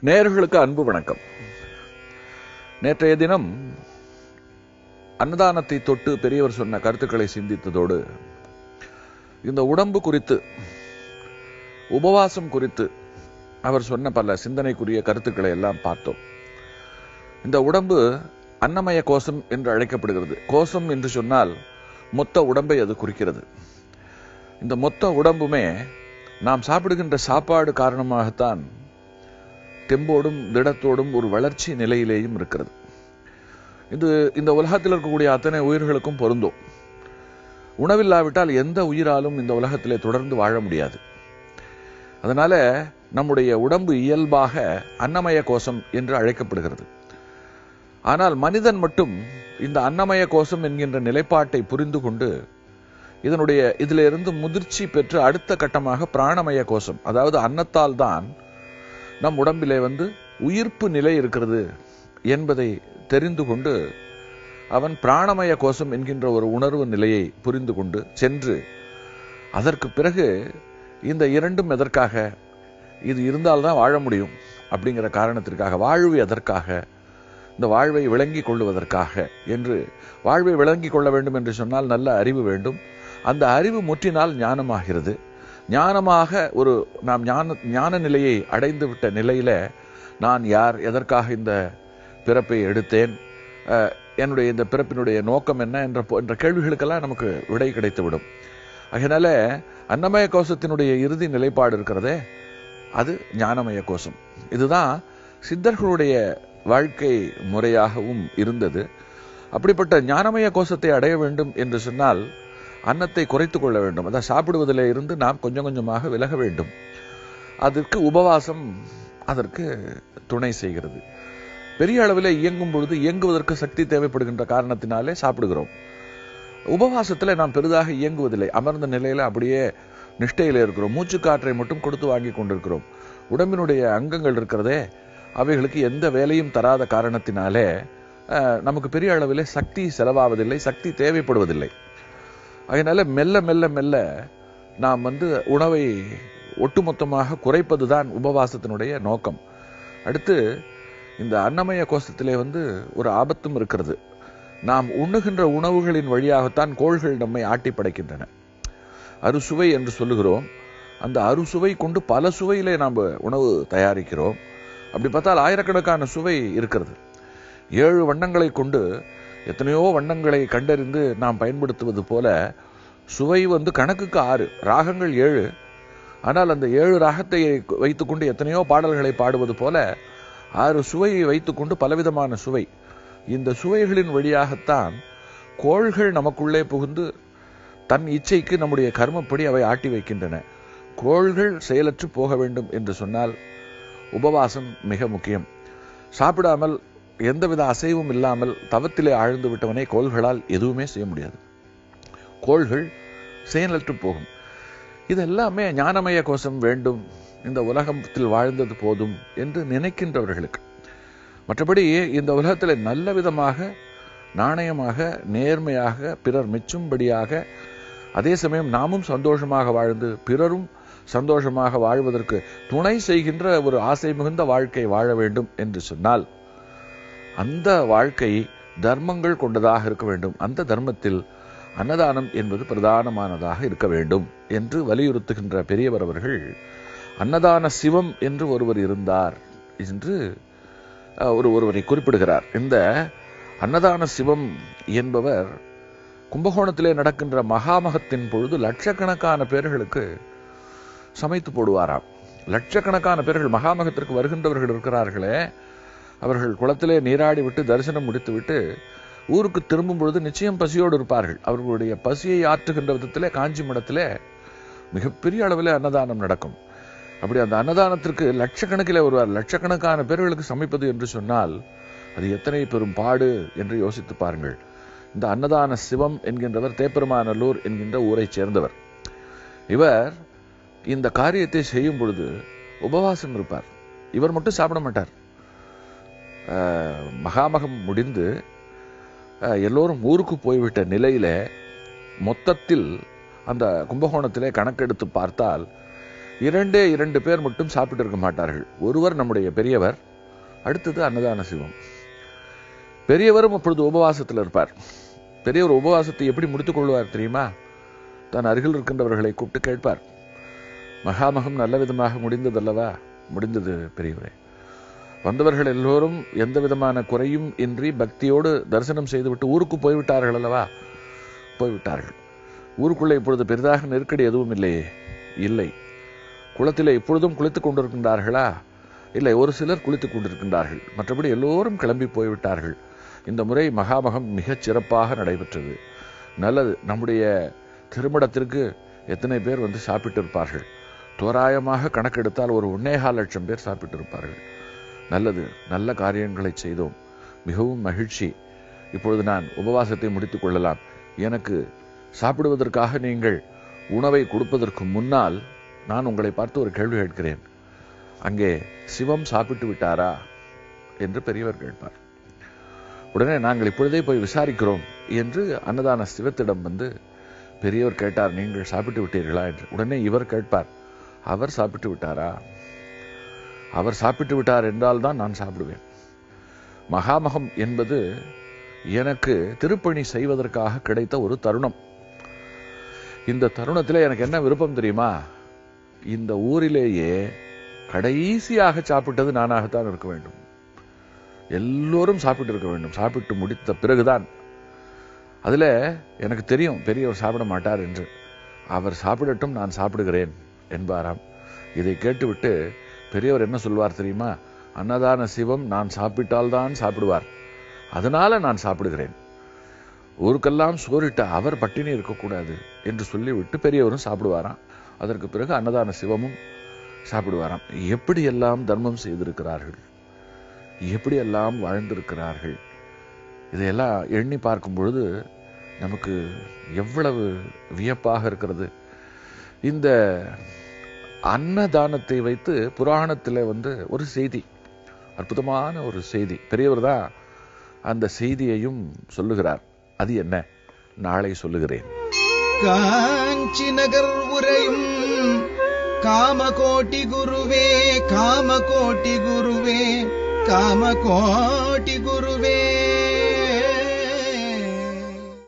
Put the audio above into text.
நேயர்களுக்கு அன்பு வணக்கம் நேற்றைய தினம் அன்னதானத்தை தொட்டு பெரியவர் சொன்ன கருத்துக்களை சிந்தித்ததோடு இந்த உடம்பு குறித்து உபவாசம் குறித்து அவர் சொன்ன பல சிந்தனைக்குரிய கருத்துக்களை எல்லாம் பார்த்தோம் இந்த உடம்பு அன்னமய கோஷம் என்று அழைக்கப்படுகிறது கோஷம் என்று சொன்னால் மொத்த உடம்பை அது குறிக்கிறது இந்த மொத்த உடம்புமே நாம் சாப்பிடுகின்ற சாப்பாடு காரணமாகத்தான் தெம்போடும் திடத்தோடும் ஒரு வளர்ச்சி நிலையிலேயும் இருக்கிறது இது இந்த உலகத்தில் இருக்கக்கூடிய அத்தனை உயிர்களுக்கும் பொருந்தும் உணவில்லாவிட்டால் எந்த உயிராலும் இந்த உலகத்திலே தொடர்ந்து வாழ முடியாது அதனால நம்முடைய உடம்பு இயல்பாக அன்னமய கோஷம் என்று அழைக்கப்படுகிறது ஆனால் மனிதன் மட்டும் இந்த அன்னமய கோஷம் என்கின்ற நிலைப்பாட்டை புரிந்து கொண்டு இதனுடைய இதுல இருந்து முதிர்ச்சி பெற்று அடுத்த கட்டமாக பிராணமய கோஷம் அதாவது அன்னத்தால் தான் நம் உடம்பிலே வந்து உயிர்ப்பு நிலை இருக்கிறது என்பதை தெரிந்து கொண்டு அவன் பிராணமய கோஷம் என்கின்ற ஒரு உணர்வு நிலையை புரிந்து கொண்டு சென்று அதற்கு பிறகு இந்த இரண்டும் எதற்காக இது இருந்தால்தான் வாழ முடியும் அப்படிங்கிற காரணத்திற்காக வாழ்வு எதற்காக இந்த வாழ்வை விளங்கி கொள்ளுவதற்காக என்று வாழ்வை விளங்கி கொள்ள வேண்டும் என்று சொன்னால் நல்ல அறிவு வேண்டும் அந்த அறிவு முற்றினால் ஞானமாகிறது ஞானமாக ஒரு நாம் ஞான ஞான நிலையை அடைந்து விட்ட நிலையில நான் யார் எதற்காக இந்த பிறப்பை எடுத்தேன் என்னுடைய இந்த பிறப்பினுடைய நோக்கம் என்ன என்ற என்ற கேள்விகளுக்கெல்லாம் நமக்கு விடை கிடைத்துவிடும் அதனால அன்னமய கோஷத்தினுடைய இறுதி நிலைப்பாடு இருக்கிறதே அது ஞானமய கோஷம் இதுதான் சித்தர்களுடைய வாழ்க்கை முறையாகவும் இருந்தது அப்படிப்பட்ட ஞானமய கோஷத்தை அடைய வேண்டும் என்று சொன்னால் அன்னத்தை குறைத்து கொள்ள வேண்டும் அதான் சாப்பிடுவதில் இருந்து நாம் கொஞ்சம் கொஞ்சமாக விலக வேண்டும் அதற்கு உபவாசம் அதற்கு துணை செய்கிறது பெரிய அளவில் இயங்கும் பொழுது இயங்குவதற்கு சக்தி தேவைப்படுகின்ற காரணத்தினாலே சாப்பிடுகிறோம் உபவாசத்தில் நாம் பெரிதாக இயங்குவதில்லை அமர்ந்த நிலையில அப்படியே நிஷ்டையில் இருக்கிறோம் மூச்சு காற்றை மட்டும் கொடுத்து வாங்கி கொண்டிருக்கிறோம் உடம்பினுடைய அங்கங்கள் இருக்கிறதே அவைகளுக்கு எந்த வேலையும் தராத காரணத்தினாலே நமக்கு பெரிய அளவில் சக்தி செலவாவதில்லை சக்தி தேவைப்படுவதில்லை அதனால மெல்ல மெல்ல மெல்ல நாம் வந்து உணவை ஒட்டுமொத்தமாக குறைப்பது தான் உபவாசத்தினுடைய நோக்கம் அடுத்து இந்த அன்னமய கோஷத்திலே வந்து ஒரு ஆபத்தும் இருக்கிறது நாம் உண்ணுகின்ற உணவுகளின் வழியாகத்தான் கோள்கள் நம்மை ஆட்டி படைக்கின்றன அறுசுவை என்று சொல்லுகிறோம் அந்த அறுசுவை கொண்டு பல சுவையிலே நாம் உணவு தயாரிக்கிறோம் அப்படி பார்த்தால் ஆயிரக்கணக்கான சுவை இருக்கிறது ஏழு வண்ணங்களை கொண்டு எத்தனையோ வண்ணங்களை கண்டறிந்து நாம் பயன்படுத்துவது போல சுவை வந்து கணக்குக்கு ஆறு ராகங்கள் ஏழு ஆனால் அந்த ஏழு ராகத்தை வைத்துக்கொண்டு எத்தனையோ பாடல்களை பாடுவது போல ஆறு சுவையை வைத்துக்கொண்டு பலவிதமான சுவை இந்த சுவைகளின் வழியாகத்தான் கோள்கள் நமக்குள்ளே புகுந்து தன் இச்சைக்கு நம்முடைய கர்மப்படி அவை ஆட்டி வைக்கின்றன கோள்கள் செயலற்று போக வேண்டும் என்று சொன்னால் உபவாசம் மிக முக்கியம் சாப்பிடாமல் எந்தவித அசைவும் இல்லாமல் தவத்திலே ஆழ்ந்து விட்டவனை கோள்களால் எதுவுமே செய்ய முடியாது கோள்கள் செயலற்று போகும் இதெல்லாமே ஞானமய கோஷம் வேண்டும் இந்த உலகத்தில் வாழ்ந்தது போதும் என்று நினைக்கின்றவர்களுக்கு மற்றபடி இந்த உலகத்தில் நல்ல விதமாக நாணயமாக நேர்மையாக பிறர் மெச்சும்படியாக அதே சமயம் நாமும் சந்தோஷமாக வாழ்ந்து பிறரும் சந்தோஷமாக வாழ்வதற்கு துணை செய்கின்ற ஒரு ஆசை மிகுந்த வாழ்க்கை வாழ வேண்டும் என்று சொன்னால் அந்த வாழ்க்கை தர்மங்கள் கொண்டதாக இருக்க வேண்டும் அந்த தர்மத்தில் அன்னதானம் என்பது பிரதானமானதாக இருக்க வேண்டும் என்று வலியுறுத்துகின்ற பெரியவர் அவர்கள் அன்னதான சிவம் என்று ஒருவர் இருந்தார் என்று ஒரு ஒருவரை குறிப்பிடுகிறார் இந்த அன்னதான சிவம் என்பவர் கும்பகோணத்திலே நடக்கின்ற மகாமகத்தின் பொழுது லட்சக்கணக்கான பேர்களுக்கு சமைத்து போடுவாராம் லட்சக்கணக்கான பேர்கள் மகாமகத்திற்கு வருகின்றவர்கள் இருக்கிறார்களே அவர்கள் குளத்திலே நீராடி விட்டு தரிசனம் முடித்துவிட்டு ஊருக்கு திரும்பும் பொழுது நிச்சயம் பசியோடு இருப்பார்கள் அவர்களுடைய பசியை ஆற்றுகின்ற விதத்திலே காஞ்சி மடத்திலே மிகப்பெரிய அளவில் அன்னதானம் நடக்கும் அப்படி அந்த அன்னதானத்திற்கு லட்சக்கணக்கில் வருவார் லட்சக்கணக்கான பேர்களுக்கு சமைப்பது என்று சொன்னால் அது எத்தனை பெரும் பாடு என்று யோசித்து பாருங்கள் இந்த அன்னதான சிவம் என்கின்றவர் தேப்பெருமாநல்லூர் என்கின்ற ஊரைச் சேர்ந்தவர் இவர் இந்த காரியத்தை செய்யும் பொழுது உபவாசம் இருப்பார் இவர் மட்டும் சாப்பிட மாட்டார் மகாமகம் முடிந்து எல்லோரும் ஊருக்கு போய்விட்ட நிலையில மொத்தத்தில் அந்த கும்பகோணத்திலே கணக்கெடுத்து பார்த்தால் இரண்டே இரண்டு பேர் மட்டும் சாப்பிட்டு இருக்க மாட்டார்கள் ஒருவர் நம்முடைய பெரியவர் அடுத்தது அன்னதான சிவம் பெரியவரும் அப்பொழுது உபவாசத்தில் இருப்பார் பெரியவர் உபவாசத்தை எப்படி முடித்துக் கொள்வார் தெரியுமா தன் அருகில் இருக்கின்றவர்களை கூப்பிட்டு கேட்பார் மகாமகம் நல்ல விதமாக முடிந்ததல்லவா முடிந்தது பெரியவரே வந்தவர்கள் எல்லோரும் எந்த விதமான குறையும் இன்றி பக்தியோடு தரிசனம் செய்துவிட்டு ஊருக்கு போய்விட்டார்கள் அல்லவா போய்விட்டார்கள் ஊருக்குள்ளே இப்பொழுது பெரிதாக நெருக்கடி எதுவும் இல்லையே இல்லை குளத்திலே இப்பொழுதும் குளித்துக் கொண்டிருக்கின்றார்களா இல்லை ஒரு சிலர் குளித்துக் கொண்டிருக்கின்றார்கள் மற்றபடி எல்லோரும் கிளம்பி போய்விட்டார்கள் இந்த முறை மகாமகம் மிகச் சிறப்பாக நடைபெற்றது நல்லது நம்முடைய திருமணத்திற்கு எத்தனை பேர் வந்து சாப்பிட்டு இருப்பார்கள் தோராயமாக கணக்கெடுத்தால் ஒரு ஒன்னேகால் லட்சம் பேர் சாப்பிட்டு இருப்பார்கள் நல்லது நல்ல காரியங்களை செய்தோம் மிகவும் மகிழ்ச்சி இப்பொழுது நான் உபவாசத்தை முடித்துக் கொள்ளலாம் எனக்கு சாப்பிடுவதற்காக நீங்கள் உணவை கொடுப்பதற்கு முன்னால் நான் உங்களை பார்த்து ஒரு கேள்வி கேட்கிறேன் அங்கே சிவம் சாப்பிட்டு விட்டாரா என்று பெரியவர் கேட்பார் உடனே நாங்கள் இப்பொழுதே போய் விசாரிக்கிறோம் என்று அன்னதான சிவத்திடம் வந்து பெரியவர் கேட்டார் நீங்கள் சாப்பிட்டு விட்டீர்களா என்று உடனே இவர் கேட்பார் அவர் சாப்பிட்டு விட்டாரா அவர் சாப்பிட்டு விட்டார் என்றால் தான் நான் சாப்பிடுவேன் மகாமகம் என்பது எனக்கு திருப்பணி செய்வதற்காக கிடைத்த ஒரு தருணம் இந்த தருணத்தில் எனக்கு என்ன விருப்பம் தெரியுமா இந்த ஊரிலேயே கடைசியாக சாப்பிட்டது நானாகத்தான் இருக்க வேண்டும் எல்லோரும் சாப்பிட்டு இருக்க வேண்டும் சாப்பிட்டு முடித்த பிறகுதான் அதுல எனக்கு தெரியும் பெரியவர் சாப்பிட மாட்டார் என்று அவர் சாப்பிடட்டும் நான் சாப்பிடுகிறேன் என்பாராம் இதை கேட்டுவிட்டு பெரியவர் என்ன சொல்வார் தெரியுமா அன்னதான சிவம் நான் சாப்பிட்டால்தான் சாப்பிடுவார் அதனால நான் சாப்பிடுகிறேன் ஊருக்கெல்லாம் சோறிட்ட அவர் பட்டினி இருக்கக்கூடாது என்று சொல்லிவிட்டு பெரியவரும் சாப்பிடுவாராம் அதற்கு பிறகு அன்னதான சிவமும் சாப்பிடுவாராம் எப்படியெல்லாம் தர்மம் செய்திருக்கிறார்கள் எப்படியெல்லாம் வாழ்ந்திருக்கிறார்கள் இதையெல்லாம் எண்ணி பார்க்கும் பொழுது நமக்கு எவ்வளவு வியப்பாக இருக்கிறது இந்த அன்னதானத்தை வைத்து புராணத்தில் வந்து ஒரு செய்தி அற்புதமான ஒரு செய்தி பெரியவர் தான் அந்த செய்தியையும் சொல்லுகிறார் அது என்ன நாளை சொல்லுகிறேன் காஞ்சி நகர் உரையும் காமகோட்டி குருவே காமகோட்டி குருவே காமகோட்டி குருவே